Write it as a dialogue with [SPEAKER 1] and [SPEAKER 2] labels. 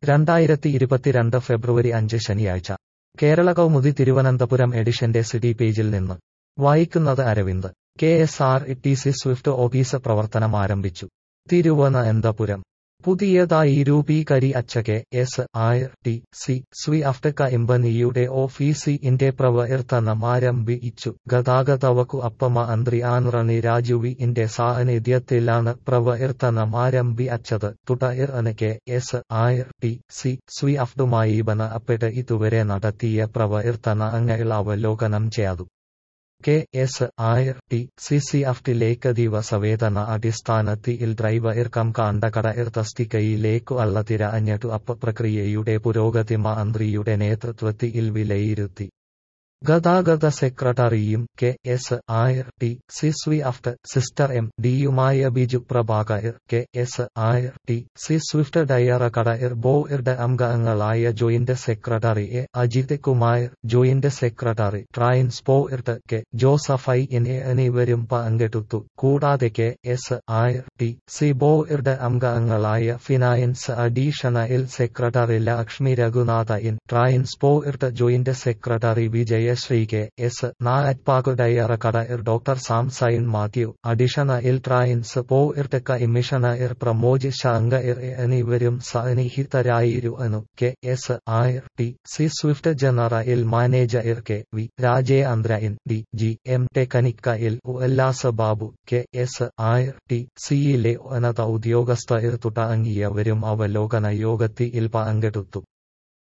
[SPEAKER 1] രണ്ടായിരത്തി ഇരുപത്തിരണ്ട് ഫെബ്രുവരി അഞ്ച് ശനിയാഴ്ച കേരള കൗമുദി തിരുവനന്തപുരം എഡിഷന്റെ സിറ്റി പേജിൽ നിന്ന് വായിക്കുന്നത് Aravind K S R T C Swift office പ്രവർത്തനം ആരംഭിച്ചു തിരുവനന്തപുരം പുതിയതായി രൂപീകരിച്ച K S R T C Swift കമ്പനിയുടെ ഓഫീസിന്റെ പ്രവർത്തനം ആരംഭിച്ചു ഗതാഗത വകുപ്പ് മന്ത്രി ആന്റണി രാജുവിന്റെ സാന്നിധ്യത്തിലാണ് പ്രവർത്തനം ആരംഭിച്ചത് തുടർന്ന് K S R T C സ്വിഫ്റ്റുമായി ബന്ധപ്പെട്ട് ഇതുവരെ നടത്തിയ പ്രവർത്തനങ്ങൾ അവലോകനം ചെയ്തു K S R T C സ്വിഫ്റ്റിലേക്ക് ദിവസവേതന അടിസ്ഥാനത്തിൽ ഡ്രൈവർ കം കണ്ടകട തസ്തികയിലേക്കു അള്ള തിരഞ്ഞെടു അപ്പ് പ്രക്രിയയുടെ പുരോഗതി മന്ത്രിയുടെ നേതൃത്വത്തിൽ വിലയിരുത്തി ഗതാഗത സെക്രട്ടറിയും K S R T C Swift സിസ്റ്റർ എം ഡിയുമായ Biju Prabhakar K S R T C Swift director board അംഗങ്ങളായ joint secretary A Ajith Kumar joint secretary transport K ജോസഫൈ എന്നിവരും പങ്കെടുത്തു കൂടാതെ K S R T C board അംഗങ്ങളായ finance additional secretary Lakshmi Raghunathan transport joint secretary Vijaya Sree K S നായത്പാകു director doctor സാംസൈൻ Mathew additional transport commissioner Pramoj Shankar എന്നിവരും സന്നിഹിതരായിരുന്നു K S R T C Swift general manager K V Rajendran D G M technical Ullas Babu K S R T സിയിലെ ഉന്നത ഉദ്യോഗസ്ഥർ തുടങ്ങിയവരും അവലോകന യോഗത്തിൽ പങ്കെടുത്തു